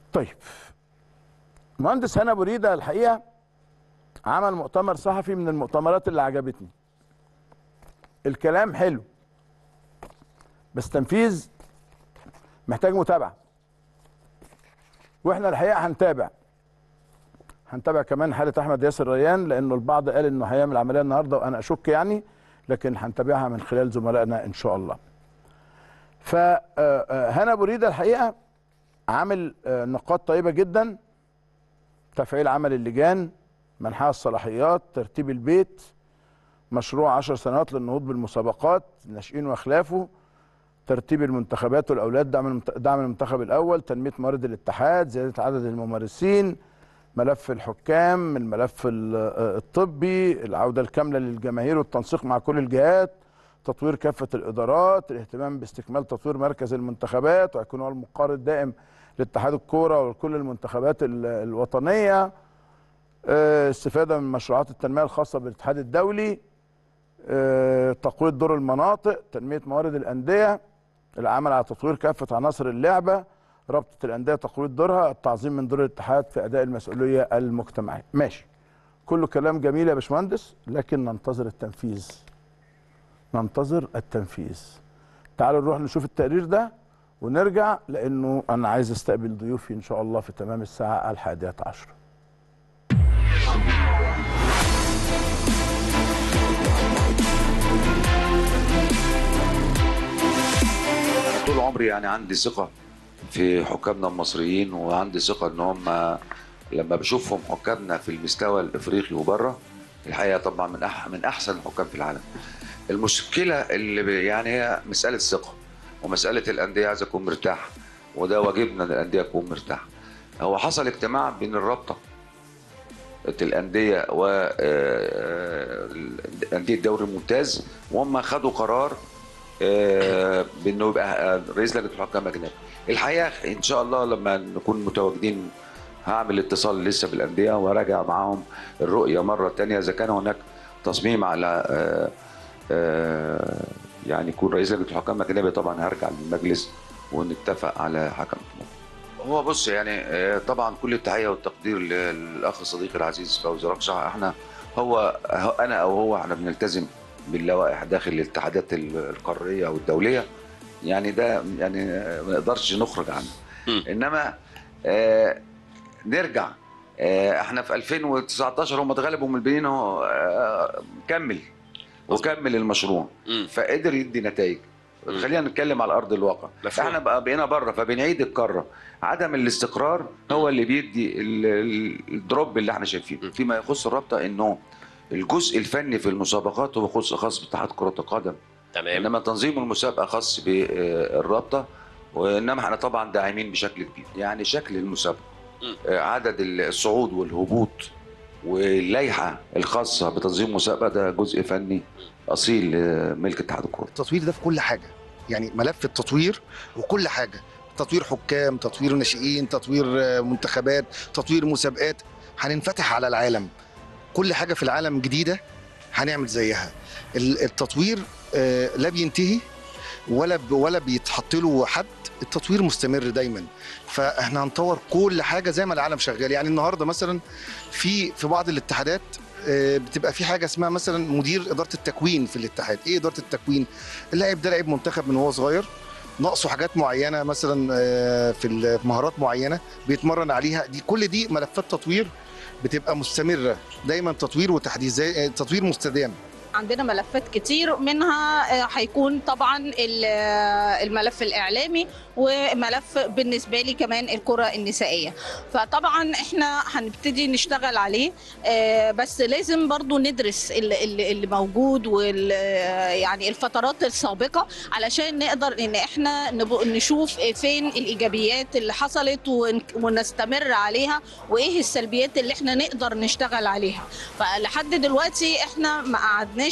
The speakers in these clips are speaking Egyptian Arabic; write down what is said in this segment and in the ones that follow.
طيب مهندس هنا بريدة الحقيقة عمل مؤتمر صحفي من المؤتمرات اللي عجبتني الكلام حلو بس تنفيذ محتاج متابعة واحنا الحقيقة هنتابع هنتابع كمان حالة أحمد ياسر ريان لأنه البعض قال إنه هيعمل عملية النهاردة وأنا أشك يعني لكن هنتابعها من خلال زملائنا إن شاء الله فهنا بريدة الحقيقة عامل آه، نقاط طيبة جدا تفعيل عمل اللجان منحها الصلاحيات ترتيب البيت مشروع عشر سنوات للنهوض بالمسابقات ناشئين واخلافه ترتيب المنتخبات والاولاد دعم المنت- دعم المنتخب الاول تنميه موارد الاتحاد زياده عدد الممارسين ملف الحكام الملف ال- آه، الطبي العوده الكامله للجماهير والتنسيق مع كل الجهات تطوير كافه الادارات الاهتمام باستكمال تطوير مركز المنتخبات ويكون هو المقار الدائم لاتحاد الكوره ولكل المنتخبات ال- الوطنيه آه، استفاده من مشروعات التنميه الخاصه بالاتحاد الدولي آه، تقويض دور المناطق تنميه موارد الانديه العمل على تطوير كافه عناصر اللعبه رابطه الانديه تقويض دورها التعظيم من دور الاتحاد في اداء المسؤوليه المجتمعيه ماشي كله كلام جميل يا باشمهندس لكن ننتظر التنفيذ ننتظر التنفيذ تعالوا نروح نشوف التقرير ده ونرجع لانه انا عايز استقبل ضيوفي ان شاء الله في تمام الساعه الحادية عشرة طول عمري يعني عندي ثقة في حكامنا المصريين وعندي ثقة ان هم لما بشوفهم حكامنا في المستوى الافريقي وبره الحقيقة طبعا من أح من احسن الحكام في العالم. المشكلة اللي ب- يعني هي مسألة ثقة ومسألة الأندية عايز أكون مرتاح وده واجبنا ان الأندية تكون مرتاحة. هو حصل اجتماع بين الرابطة الأندية و آه، آه، أندية الدوري الممتاز وهم خدوا قرار آه، بانه يبقى آه، رئيس لجنه الحكام اجنبي. الحقيقه ان شاء الله لما نكون متواجدين هعمل اتصال لسه بالانديه وراجع معاهم الرؤيه مره تانية اذا كان هناك تصميم على آه، آه، يعني يكون رئيس لجنه الحكام اجنبي طبعا هرجع للمجلس ونتفق على حكم هو بص يعني آه، طبعا كل التحيه والتقدير للاخ صديقي العزيز فوزي رقصه احنا هو هو- انا او هو احنا بنلتزم باللوائح داخل الاتحادات ال- القاريه والدوليه يعني ده يعني آه، ما نقدرش نخرج عنه مم. انما آه نرجع آه احنا في 2019 هم اتغلبوا من البنين هو آه كمل وكمل المشروع مم. فقدر يدي نتائج مم. خلينا نتكلم على ارض الواقع مفهوم. احنا بقى بقينا بره فبنعيد الكره عدم الاستقرار هو اللي بيدي ال- ال- الدروب اللي احنا شايفينه مم. فيما يخص الرابطه انه الجزء الفني في المسابقات هو خص خاص باتحاد كره القدم تمام انما تنظيم المسابقه خاص بالرابطه وانما احنا طبعا داعمين بشكل كبير يعني شكل المسابقه مم. آه، عدد الصعود والهبوط واللائحه الخاصه بتنظيم المسابقه ده جزء فني اصيل آه، ملك اتحاد الكره التطوير ده في كل حاجه يعني ملف التطوير وكل حاجه تطوير حكام تطوير ناشئين تطوير آه، منتخبات تطوير مسابقات هننفتح على العالم كل حاجه في العالم جديده هنعمل زيها ال- التطوير آه، لا بينتهي ولا ب- ولا بيتحط له حد التطوير مستمر دايما فاحنا هنطور كل حاجه زي ما العالم شغال يعني النهارده مثلا في في بعض الاتحادات آه، بتبقى في حاجه اسمها مثلا مدير اداره التكوين في الاتحاد ايه اداره التكوين اللاعب ده لعيب منتخب من وهو صغير ناقصه حاجات معينه مثلا آه، في ال- في مهارات معينه بيتمرن عليها دي كل دي ملفات تطوير بتبقى مستمره دايما تطوير وتحديث زي آه، تطوير مستدام عندنا ملفات كتير منها آه، هيكون طبعا ال- آه، الملف الاعلامي وملف بالنسبه لي كمان الكره النسائيه فطبعا احنا هنبتدي نشتغل عليه آه، بس لازم برضو ندرس ال- ال- اللي موجود وال آه، يعني الفترات السابقه علشان نقدر ان احنا نب- نشوف فين الايجابيات اللي حصلت ون- ونستمر عليها وايه السلبيات اللي احنا نقدر نشتغل عليها فلحد دلوقتي احنا ما قعدناش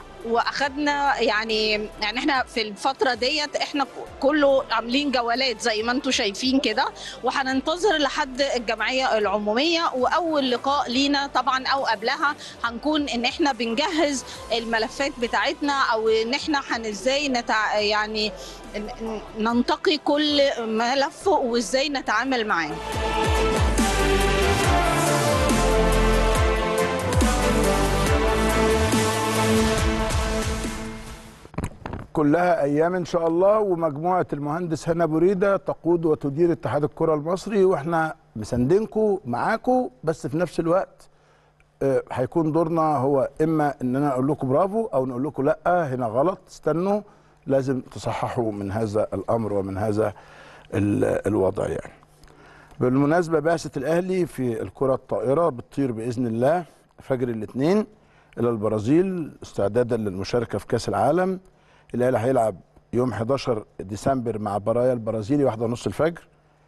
واخدنا يعني يعني احنا في الفتره ديت احنا كله عاملين جولات زي ما انتم شايفين كده وهننتظر لحد الجمعيه العموميه واول لقاء لينا طبعا او قبلها هنكون ان احنا بنجهز الملفات بتاعتنا او ان احنا هن ازاي نتع... يعني ن- ن- ننتقي كل ملف وازاي نتعامل معاه كلها ايام ان شاء الله ومجموعه المهندس هنا بريده تقود وتدير اتحاد الكره المصري واحنا مساندينكم معاكم بس في نفس الوقت آه، هيكون دورنا هو اما ان انا اقول لكم برافو او نقول لكم لا هنا غلط استنوا لازم تصححوا من هذا الامر ومن هذا ال- الوضع يعني بالمناسبه بعثه الاهلي في الكره الطائره بتطير باذن الله فجر الاثنين الى البرازيل استعدادا للمشاركه في كاس العالم الاهلي هيلعب يوم 11 ديسمبر مع برايا البرازيلي واحدة ونص الفجر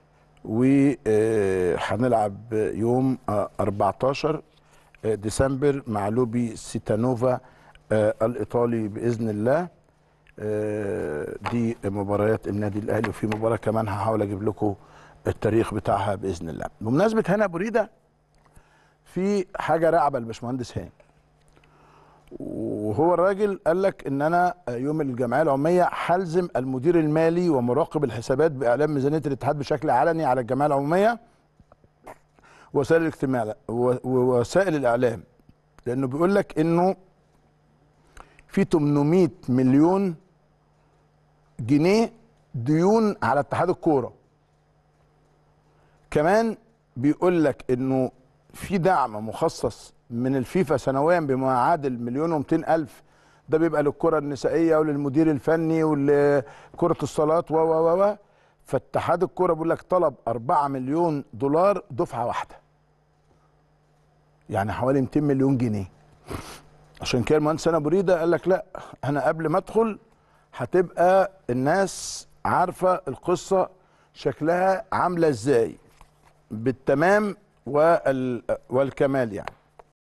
وهنلعب يوم آه، 14 ديسمبر مع لوبي سيتانوفا آه، الايطالي باذن الله آه، دي مباريات النادي الاهلي وفي مباراه كمان هحاول اجيب لكم التاريخ بتاعها باذن الله بمناسبه هنا بريده في حاجه رعبه الباشمهندس هاني وهو الراجل قال لك ان انا يوم الجمعيه العموميه هلزم المدير المالي ومراقب الحسابات باعلان ميزانيه الاتحاد بشكل علني على الجمعيه العموميه وسائل الاجتماع و- ووسائل الاعلام لانه بيقول لك انه في 800 مليون جنيه ديون على اتحاد الكوره كمان بيقول لك انه في دعم مخصص من الفيفا سنويا بما يعادل مليون ومئتين الف ده بيبقى للكره النسائيه وللمدير الفني ولكره الصالات و و و فاتحاد الكوره بيقول لك طلب 4 مليون دولار دفعه واحده يعني حوالي 200 مليون جنيه عشان كده المهندس انا بريده قال لك لا انا قبل ما ادخل هتبقى الناس عارفه القصه شكلها عامله ازاي بالتمام وال- والكمال يعني